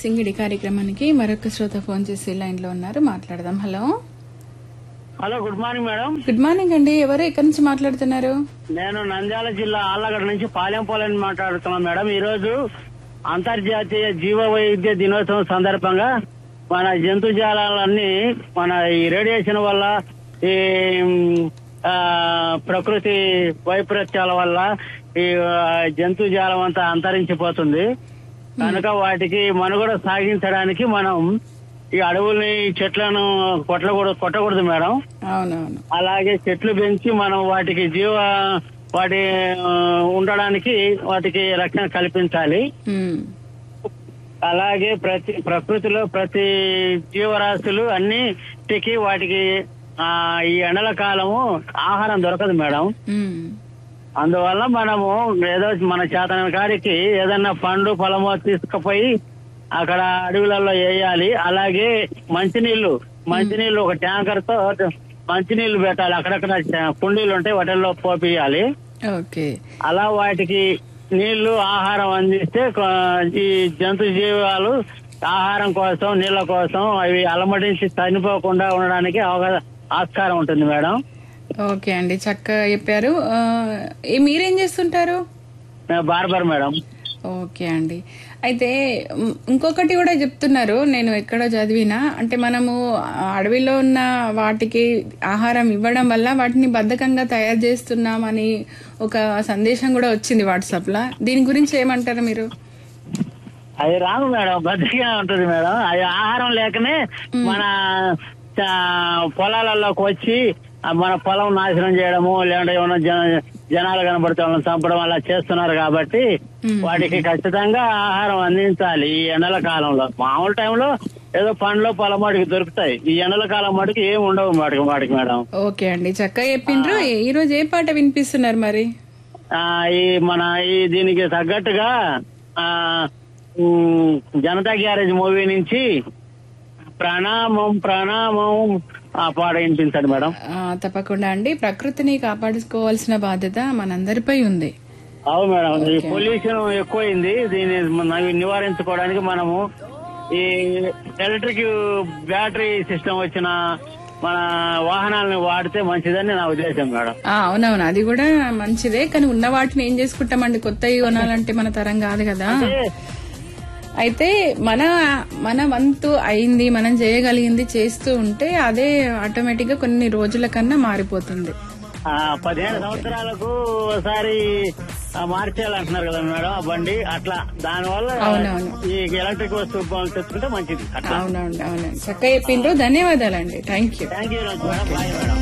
సింగిడి కార్యక్రమానికి మరొక శ్రోత ఫోన్ చేసి లైన్ లో ఉన్నారు మాట్లాడదాం hello hello good morning madam good morning అండి ఎవరు ఎక్కడి నుంచి మాట్లాడుతున్నారు నేను నంద్యాల జిల్లా ఆళ్లగడ్డ నుంచి పాలెంపోలని మాట్లాడుతున్నాను మేడం ఈ రోజు అంతర్జాతీయ జీవ వైవిధ్య దినోత్సవం సందర్భంగా మన జంతుజాలాలన్నీ మన ఈ రేడియేషన్ వల్ల ఈ ఆ, ప్రకృతి వైపరీత్యాల వల్ల ఈ ఆ, జంతుజాలం అంతా అంతరించిపోతుంది కనుక వాటికి మనుగడ సాగించడానికి మనం ఈ అడవుల్ని ఈ చెట్లను కొట్టకూడదు కొట్టకూడదు మేడం అవునవును అలాగే చెట్లు పెంచి మనం వాటికి జీవ వాటి ఆ, ఉండడానికి వాటికి రక్షణ కల్పించాలి ఉమ్, అలాగే ప్రతి ప్రకృతిలో ప్రతి జీవరాశులు అన్నిటికీ వాటికి ఆ ఈ ఎండల కాలము ఆహారం దొరకదు మేడం ఉమ్, అందువల్ల మనము ఏదో మన చేతన కాడికి ఏదన్నా పండు పొలమో తీసుకుపోయి అక్కడ అడవులలో వేయాలి అలాగే మంచినీళ్లు మంచినీళ్లు ఒక ట్యాంకర్ తో మంచినీళ్లు పెట్టాలి అక్కడక్కడ కుండీలు ఉంటాయి వాటిల్లో పోపియాలి ఓకే అలా వాటికి నీళ్లు ఆహారం అందిస్తే కొ- ఈ జంతు జీవాలు ఆహారం కోసం నీళ్ల కోసం అవి అలమటించి చనిపోకుండా ఉండడానికి అవగా ఆస్కారం ఉంటుంది మేడం ఓకే అండి చక్కగా చెప్పారు ఆ, ఏ- మీరేం చేస్తుంటారు బార్బర్ మేడం ఓకే అండి అయితే ఉమ్, ఇంకొకటి కూడా చెప్తున్నారు నేను ఎక్కడో చదివినా అంటే మనము ఆ అడవిలో ఉన్న వాటికి ఆహారం ఇవ్వడం వల్ల వాటిని బద్ధకంగా తయారు చేస్తున్నామని ఒక సందేశం కూడా వచ్చింది వాట్సాప్ లో దీని గురించి ఏమంటారు మీరు అది రాదు మేడం బద్దగా ఉంటుంది మేడం అది ఆహారం లేకనే మన ఆ, పొలాలలోకి వచ్చి ఆ, మన పొలం నాశనం చేయడము లేదంటే ఏమైనా జన- జనాలు కనబడితే వాళ్ళని చంపడం అలా చేస్తున్నారు కాబట్టి వాటికి ఖచ్చితంగా ఆహారం అందించాలి ఈ ఎండల కాలంలో మామూలు టైంలో ఏదో పండ్లు పొలం వాటికి దొరుకుతాయి ఈ ఎండల కాలం వాటికి ఏమి ఉండవు వాటికి వాటికి మేడం ఓకే అండి చక్కగా చెప్పిండ్రు ఈ- ఈ రోజు ఏ పాట వినిపిస్తున్నారు మరి ఆ ఈ మన ఈ దీనికి తగ్గట్టుగా ఆ ఉమ్, జనతా గ్యారేజ్ మూవీ నుంచి ప్రణామం ప్రణామం ఆ పాట వినిపించండి మేడం ఆ, తప్పకుండా అండి ప్రకృతిని కాపాడుకోవాల్సిన బాధ్యత మనందరిపై ఉంది అవును మేడం ఈ పొల్యూషన్ ఎక్కువైంది దీన్ని మన- నివారించుకోవడానికి మనము ఈ ఎలక్ట్రిక్ బ్యాటరీ సిస్టమ్ వచ్చిన మన వాహనాలను వాడితే మంచిదని నా ఉద్దేశం మేడం ఆ, అవునవును అది కూడా మంచిదే కానీ ఉన్న వాటిని ఏం చేసుకుంటామండి కొత్తవి కొనాలంటే మన తరం కాదు కదా అయితే మన మన వంతు అయింది మనం చేయగలిగింది చేస్తూ ఉంటే అదే ఆటోమేటిక్ గా కొన్ని రోజుల కన్నా మారిపోతుంది ఆ పదిహేను సంవత్సరాలకు ఒకసారి ఆ, మార్చేయాలంటున్నారు కదా మేడం ఆ బండి అట్లా దానివల్ల అవునవును. ఈ ఎలక్ట్రిక్ వస్తువు తెచ్చుకుంటే మంచిది అట్లా అవునవును అవునండి చక్కగా చెప్పిండ్రు ధన్యవాదాలండి thank you thank you madam bye madam